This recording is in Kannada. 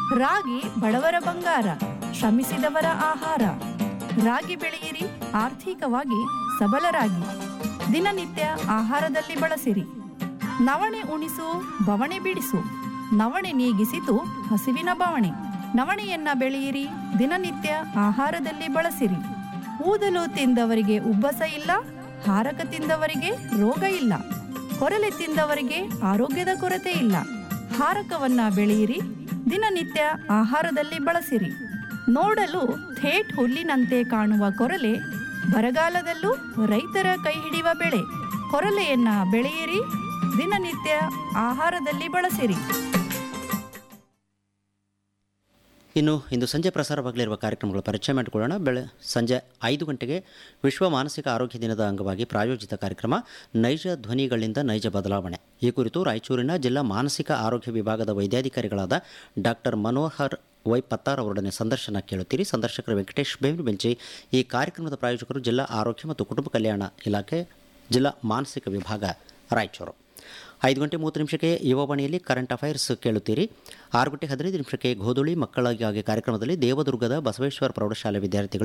ರಾಗಿ ಬಡವರ ಬಂಗಾರ ಶ್ರಮಿಸಿದವರ ಆಹಾರ ರಾಗಿ ಬೆಳೆಯಿರಿ ಆರ್ಥಿಕವಾಗಿ ಸಬಲರಾಗಿ ದಿನನಿತ್ಯ ಆಹಾರದಲ್ಲಿ ಬಳಸಿರಿ ನವಣೆ ಉಣಿಸು ಬವಣೆ ಬಿಡಿಸು ನವಣೆ ನೀಗಿಸಿತು ಹಸಿವಿನ ಬವಣೆ ನವಣೆಯನ್ನ ಬೆಳೆಯಿರಿ ದಿನನಿತ್ಯ ಆಹಾರದಲ್ಲಿ ಬಳಸಿರಿ ಊದಲು ತಿಂದವರಿಗೆ ಉಬ್ಬಸ ಇಲ್ಲ ಹಾರಕ ತಿಂದವರಿಗೆ ರೋಗ ಇಲ್ಲ ಕೊರಲೆ ತಿಂದವರಿಗೆ ಆರೋಗ್ಯದ ಕೊರತೆ ಇಲ್ಲ ಹಾರಕವನ್ನ ಬೆಳೆಯಿರಿ ದಿನನಿತ್ಯ ಆಹಾರದಲ್ಲಿ ಬಳಸಿರಿ ನೋಡಲು ಥೇಟ್ ಹುಲ್ಲಿನಂತೆ ಕಾಣುವ ಕೊರಲೆ ಬರಗಾಲದಲ್ಲೂ ರೈತರ ಕೈ ಹಿಡಿಯುವ ಬೆಳೆ ಕೊರಲೆಯನ್ನ ಬೆಳೆಯಿರಿ ದಿನನಿತ್ಯ ಆಹಾರದಲ್ಲಿ ಬಳಸಿರಿ ಇನ್ನು ಇಂದು ಸಂಜೆ ಪ್ರಸಾರವಾಗಲಿರುವ ಕಾರ್ಯಕ್ರಮಗಳ ಪರಿಚಯ ಮಾಡಿಕೊಳ್ಳೋಣ ಬೆಳೆ ಸಂಜೆ ಐದು ಗಂಟೆಗೆ ವಿಶ್ವ ಮಾನಸಿಕ ಆರೋಗ್ಯ ದಿನದ ಅಂಗವಾಗಿ ಪ್ರಾಯೋಜಿತ ಕಾರ್ಯಕ್ರಮ ನೈಜ ಧ್ವನಿಗಳಿಂದ ನೈಜ ಬದಲಾವಣೆ ಈ ಕುರಿತು ರಾಯಚೂರಿನ ಜಿಲ್ಲಾ ಮಾನಸಿಕ ಆರೋಗ್ಯ ವಿಭಾಗದ ವೈದ್ಯಾಧಿಕಾರಿಗಳಾದ ಡಾಕ್ಟರ್ ಮನೋಹರ್ ವೈ ಪತ್ತಾರ್ ಅವರೊಡನೆ ಸಂದರ್ಶನ ಕೇಳುತ್ತೀರಿ ಸಂದರ್ಶಕರು ವೆಂಕಟೇಶ್ ಬೇವಿನ ಬೆಂಚಿ ಈ ಕಾರ್ಯಕ್ರಮದ ಪ್ರಾಯೋಜಕರು ಜಿಲ್ಲಾ ಆರೋಗ್ಯ ಮತ್ತು ಕುಟುಂಬ ಕಲ್ಯಾಣ ಇಲಾಖೆ ಜಿಲ್ಲಾ ಮಾನಸಿಕ ವಿಭಾಗ ರಾಯಚೂರು ಐದು ಗಂಟೆ ಮೂವತ್ತು ನಿಮಿಷಕ್ಕೆ ಯುವವಾಣಿಯಲ್ಲಿ ಕರೆಂಟ್ ಅಫೈರ್ಸ್ ಕೇಳುತ್ತೀರಿ ಆರು ಗಂಟೆ ಹದಿನೈದು ನಿಮಿಷಕ್ಕೆ ಗೋಧುಳಿ ಮಕ್ಕಳಿಗಾಗಿ ಕಾರ್ಯಕ್ರಮದಲ್ಲಿ ದೇವದುರ್ಗದ ಬಸವೇಶ್ವರ ಪ್ರೌಢಶಾಲೆ ವಿದ್ಯಾರ್ಥಿಗಳು